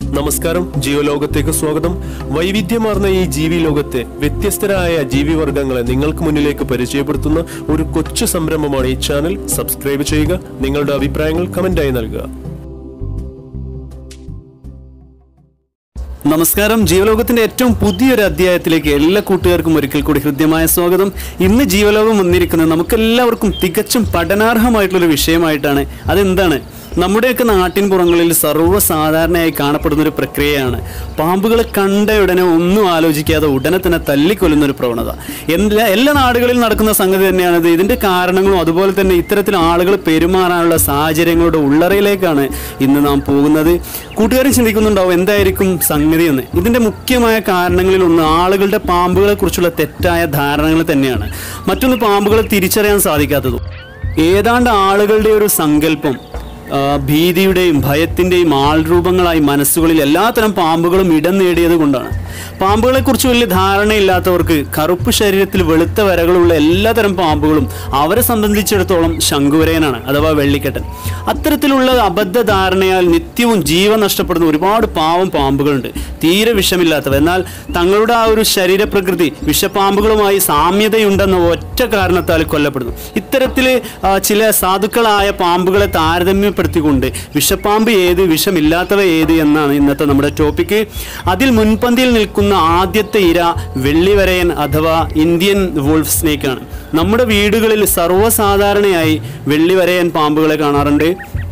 നമസ്കാരം ജീവലോകത്തേക്ക് സ്വാഗതം വൈവിധ്യമാർന്ന ഈ ജീവി ലോകത്തെ വ്യത്യസ്തരായ ജീവിവർഗങ്ങളെ നിങ്ങൾക്ക് മുന്നിലേക്ക് പരിചയപ്പെടുത്തുന്ന ഒരു കൊച്ചു സംരംഭമാണ് ഈ ചാനൽ സബ്സ്ക്രൈബ് ചെയ്യുക നിങ്ങളുടെ അഭിപ്രായങ്ങൾ കമന്റായി നൽകുക നമസ്കാരം ജീവലോകത്തിന്റെ ഏറ്റവും പുതിയൊരു അധ്യായത്തിലേക്ക് എല്ലാ കൂട്ടുകാർക്കും ഒരിക്കൽ കൂടി ഹൃദ്യമായ സ്വാഗതം ഇന്ന് ജീവലോകം വന്നിരിക്കുന്നത് നമുക്കെല്ലാവർക്കും തികച്ചും പഠനാർഹമായിട്ടുള്ളൊരു വിഷയമായിട്ടാണ് അതെന്താണ് നമ്മുടെയൊക്കെ നാട്ടിൻ പുറങ്ങളിൽ സർവ്വസാധാരണയായി കാണപ്പെടുന്ന ഒരു പ്രക്രിയയാണ് പാമ്പുകളെ കണ്ട ഉടനെ ഒന്നും ആലോചിക്കാതെ ഉടനെ തന്നെ തല്ലിക്കൊല്ലുന്ന ഒരു പ്രവണത എല്ലാ എല്ലാ നാടുകളിലും നടക്കുന്ന സംഗതി തന്നെയാണിത് ഇതിന്റെ കാരണങ്ങളും അതുപോലെ തന്നെ ഇത്തരത്തിൽ ആളുകൾ പെരുമാറാനുള്ള സാഹചര്യങ്ങളുടെ ഉള്ളറയിലേക്കാണ് ഇന്ന് നാം പോകുന്നത് കൂട്ടുകാരും ചിന്തിക്കുന്നുണ്ടാവും എന്തായിരിക്കും സംഗതി എന്ന് ഇതിന്റെ മുഖ്യമായ കാരണങ്ങളിൽ ഒന്ന് ആളുകളുടെ പാമ്പുകളെ കുറിച്ചുള്ള തെറ്റായ ധാരണകൾ തന്നെയാണ് മറ്റൊന്ന് പാമ്പുകളെ തിരിച്ചറിയാൻ സാധിക്കാത്തതും ഏതാണ്ട് ആളുകളുടെ ഒരു സങ്കല്പം ആ, ഭീതിയുടെയും ഭയത്തിൻ്റെയും ആൾരൂപങ്ങളായി മനസ്സുകളിൽ എല്ലാത്തരം പാമ്പുകളും ഇടം നേടിയത് കൊണ്ടാണ് പാമ്പുകളെക്കുറിച്ച് വലിയ ധാരണയില്ലാത്തവർക്ക് കറുപ്പ് ശരീരത്തിൽ വെളുത്ത വരകളുള്ള എല്ലാതരം പാമ്പുകളും അവരെ സംബന്ധിച്ചിടത്തോളം ശംഖുവരയനാണ് അഥവാ വെള്ളിക്കെട്ടൻ അത്തരത്തിലുള്ള അബദ്ധ ധാരണയാൽ നിത്യവും ജീവൻ നഷ്ടപ്പെടുന്ന ഒരുപാട് പാവം പാമ്പുകളുണ്ട് തീരെ വിഷമില്ലാത്തവ എന്നാൽ തങ്ങളുടെ ആ ഒരു ശരീരപ്രകൃതി വിഷപ്പാമ്പുകളുമായി സാമ്യതയുണ്ടെന്ന ഒറ്റ കാരണത്താൽ കൊല്ലപ്പെടുന്നു ഇത്തരത്തിൽ ആ, ചില സാധുക്കളായ പാമ്പുകളെ താരതമ്യപ്പെടുത്തിക്കൊണ്ട് വിഷപ്പാമ്പ് ഏത് വിഷമില്ലാത്തവ ഏത് എന്നാണ് ഇന്നത്തെ നമ്മുടെ ടോപ്പിക്ക് അതിൽ മുൻപന്തിയിൽ നിൽക്കുന്ന ആദ്യത്തെ ഇര വെള്ളിവരയൻ അഥവാ ഇന്ത്യൻ വോൾഫ് സ്നേക്ക് ആണ് നമ്മുടെ വീടുകളിൽ സർവ്വസാധാരണയായി വെള്ളിവരയൻ പാമ്പുകളെ കാണാറുണ്ട്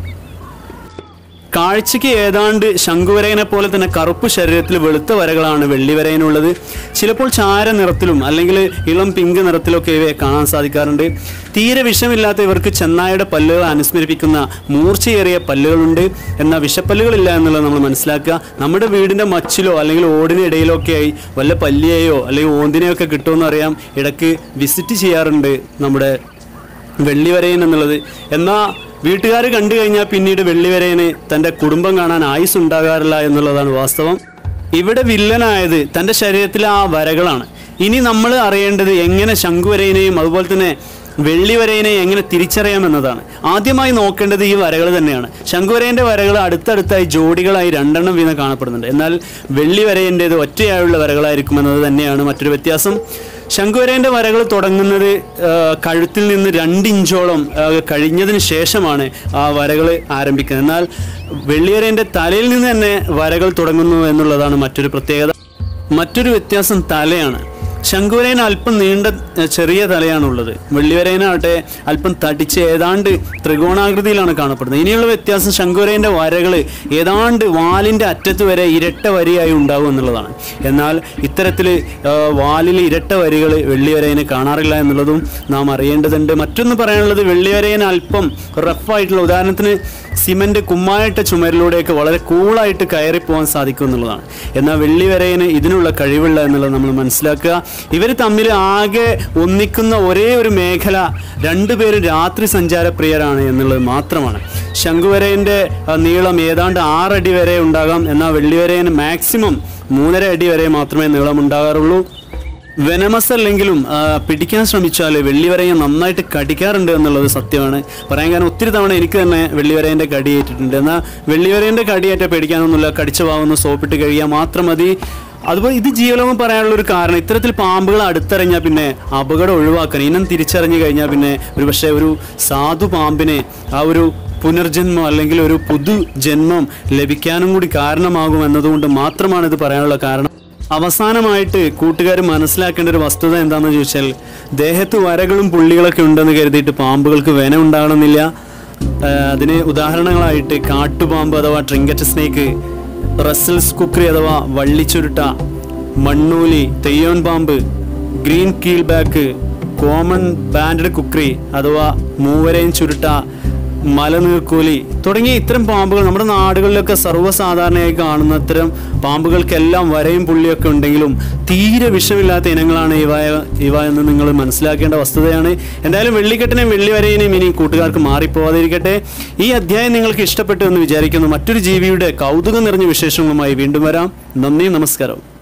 കാഴ്ചയ്ക്ക് ഏതാണ്ട് ശംഖുവരയനെ പോലെ തന്നെ കറുപ്പ് ശരീരത്തിൽ വെളുത്ത വരകളാണ് വെള്ളിവരയനുള്ളത് ചിലപ്പോൾ ചാര നിറത്തിലും അല്ലെങ്കിൽ ഇളം പിങ്ക് നിറത്തിലൊക്കെ ഇവയെ കാണാൻ സാധിക്കാറുണ്ട് തീരെ വിഷമില്ലാത്ത ഇവർക്ക് ചെന്നായുടെ പല്ലുകൾ അനുസ്മരിപ്പിക്കുന്ന മൂർച്ചയേറിയ പല്ലുകളുണ്ട് എന്നാൽ വിഷപ്പല്ലുകളില്ല എന്നുള്ളത് നമ്മൾ മനസ്സിലാക്കുക നമ്മുടെ വീടിൻ്റെ മച്ചിലോ അല്ലെങ്കിൽ ഓടിന് ഇടയിലൊക്കെയായി വല്ല പല്ലിയെയോ അല്ലെങ്കിൽ ഓന്തിനെയോ ഒക്കെ കിട്ടുമെന്ന് അറിയാം ഇടയ്ക്ക് വിസിറ്റ് ചെയ്യാറുണ്ട് നമ്മുടെ വെള്ളിവരയൻ എന്നുള്ളത് എന്നാൽ വീട്ടുകാർ കണ്ടു കഴിഞ്ഞാൽ പിന്നീട് വെള്ളിവരയന് തൻ്റെ കുടുംബം കാണാൻ ആയുസ് ഉണ്ടാകാറില്ല എന്നുള്ളതാണ് വാസ്തവം ഇവിടെ വില്ലനായത് തൻ്റെ ശരീരത്തിലെ ആ വരകളാണ് ഇനി നമ്മൾ അറിയേണ്ടത് എങ്ങനെ ശംഖുവരയനെയും അതുപോലെ തന്നെ വെള്ളിവരയനെ എങ്ങനെ തിരിച്ചറിയാമെന്നതാണ് ആദ്യമായി നോക്കേണ്ടത് ഈ വരകൾ തന്നെയാണ് ശംഖുവരയൻ്റെ വരകൾ അടുത്തടുത്തായി ജോഡികളായി രണ്ടെണ്ണം വീതം കാണപ്പെടുന്നുണ്ട് എന്നാൽ വെള്ളിവരയൻ്റേത് ഒറ്റയായുള്ള വരകളായിരിക്കും എന്നത് തന്നെയാണ് മറ്റൊരു വ്യത്യാസം ശംഖുവരേന്റെ വരകൾ തുടങ്ങുന്നത് ആ, കഴുത്തിൽ നിന്ന് രണ്ടിഞ്ചോളം ആ, കഴിഞ്ഞതിന് ശേഷമാണ് ആ വരകൾ ആരംഭിക്കുന്നത് എന്നാൽ വെള്ളിയരേന്റെ തലയിൽ നിന്ന് തന്നെ വരകൾ തുടങ്ങുന്നു എന്നുള്ളതാണ് മറ്റൊരു പ്രത്യേകത മറ്റൊരു വ്യത്യാസം തലയാണ് ശംഖുവരേന അല്പം നീണ്ട ആ, ചെറിയ തലയാണുള്ളത് വെള്ളിവരേനാവട്ടെ അല്പം തടിച്ച് ഏതാണ്ട് ത്രികോണാകൃതിയിലാണ് കാണപ്പെടുന്നത് ഇനിയുള്ള വ്യത്യാസം ശംഖുവരേന്റെ വരകൾ ഏതാണ്ട് വാലിന്റെ അറ്റത്ത് വരെ ഇരട്ട വരിയായി ഉണ്ടാകും എന്നുള്ളതാണ് എന്നാൽ ഇത്തരത്തിൽ വാലിൽ ഇരട്ട വരികൾ വെള്ളിവരേനെ കാണാറില്ല എന്നുള്ളതും നാം അറിയേണ്ടതുണ്ട് മറ്റൊന്ന് പറയാനുള്ളത് വെള്ളിവരേന് അല്പം റഫായിട്ടുള്ള ഉദാഹരണത്തിന് സിമന്റ് കുമ്മായിട്ട ചുമരിലൂടെയൊക്കെ വളരെ കൂളായിട്ട് കയറി പോകാൻ സാധിക്കും എന്നുള്ളതാണ് എന്നാൽ വെള്ളിവരയന് ഇതിനുള്ള കഴിവുള്ള എന്നുള്ളത് നമ്മൾ മനസ്സിലാക്കുക ഇവർ തമ്മിൽ ആകെ ഒന്നിക്കുന്ന ഒരേ ഒരു മേഖല രണ്ടുപേരും രാത്രി സഞ്ചാരപ്രിയരാണ് എന്നുള്ളത് മാത്രമാണ് ശംഖുവരയൻ്റെ ആ, നീളം ഏതാണ്ട് ആറടി വരെ ഉണ്ടാകാം എന്നാൽ വെള്ളിവരയന് മാക്സിമം മൂന്നര അടി വരെ മാത്രമേ നീളം ഉണ്ടാകാറുള്ളൂ വെനമസ് അല്ലെങ്കിലും ആ, പിടിക്കാൻ ശ്രമിച്ചാൽ വെള്ളിവരയെ നന്നായിട്ട് കടിക്കാറുണ്ട് എന്നുള്ളത് സത്യമാണ് പറയാൻ കാരണം ഒത്തിരി തവണ എനിക്ക് തന്നെ വെള്ളിവരേൻ്റെ കടിയേറ്റിട്ടുണ്ട് എന്നാൽ വെള്ളിവരേൻ്റെ കടിയേറ്റ പേടിക്കാനൊന്നുമില്ല കടിച്ച ഭാവം സോപ്പിട്ട് കഴിയാൻ മാത്രം മതി അതുപോലെ ഇത് ജീവലോകം പറയാനുള്ള ഒരു കാരണം ഇത്തരത്തിൽ പാമ്പുകൾ അടുത്തറിഞ്ഞാൽ പിന്നെ അപകടം ഒഴിവാക്കാൻ ഇനം തിരിച്ചറിഞ്ഞു കഴിഞ്ഞാൽ പിന്നെ ഒരു പക്ഷേ ഒരു സാധു പാമ്പിനെ ആ ഒരു പുനർജന്മം അല്ലെങ്കിൽ ഒരു പുതു ജന്മം ലഭിക്കാനും കൂടി കാരണമാകും എന്നതുകൊണ്ട് മാത്രമാണ് ഇത് പറയാനുള്ള കാരണം അവസാനമായിട്ട് കൂട്ടുകാർ മനസ്സിലാക്കേണ്ട ഒരു വസ്തുത എന്താണെന്ന് ചോദിച്ചാൽ ദേഹത്ത് വരകളും പുള്ളികളൊക്കെ ഉണ്ടെന്ന് കരുതിയിട്ട് പാമ്പുകൾക്ക് വെന ഉണ്ടാകണമെന്നില്ല ആ, അതിന് ഉദാഹരണങ്ങളായിട്ട് കാട്ടുപാമ്പ് അഥവാ ട്രിങ്കറ്റ് സ്നേക്ക് റസൽസ് കുക്രി അഥവാ വള്ളിച്ചുരുട്ട മണ്ണൂലി തെയ്യോൻ പാമ്പ് green keelback common banded kukri അഥവാ മൂവരയും ചുരുട്ട മലനീർക്കൂലി തുടങ്ങിയ ഇത്തരം പാമ്പുകൾ നമ്മുടെ നാടുകളിലൊക്കെ സർവ്വസാധാരണയായി കാണുന്ന ഇത്തരം പാമ്പുകൾക്കെല്ലാം വരയും പുള്ളിയൊക്കെ ഉണ്ടെങ്കിലും തീരെ വിഷമില്ലാത്ത ഇനങ്ങളാണ് ഇവ ഇവ എന്ന് നിങ്ങൾ മനസ്സിലാക്കേണ്ട വസ്തുതയാണ് എന്തായാലും വെള്ളിക്കെട്ടിനെയും വെള്ളിവരയിനെയും ഇനി കൂട്ടുകാർക്ക് മാറിപ്പോവാതിരിക്കട്ടെ ഈ അധ്യായം നിങ്ങൾക്ക് ഇഷ്ടപ്പെട്ടു എന്ന് വിചാരിക്കുന്നു മറ്റൊരു ജീവിയുടെ കൗതുകം നിറഞ്ഞ വിശേഷങ്ങളുമായി വീണ്ടും വരാം നന്ദി നമസ്കാരം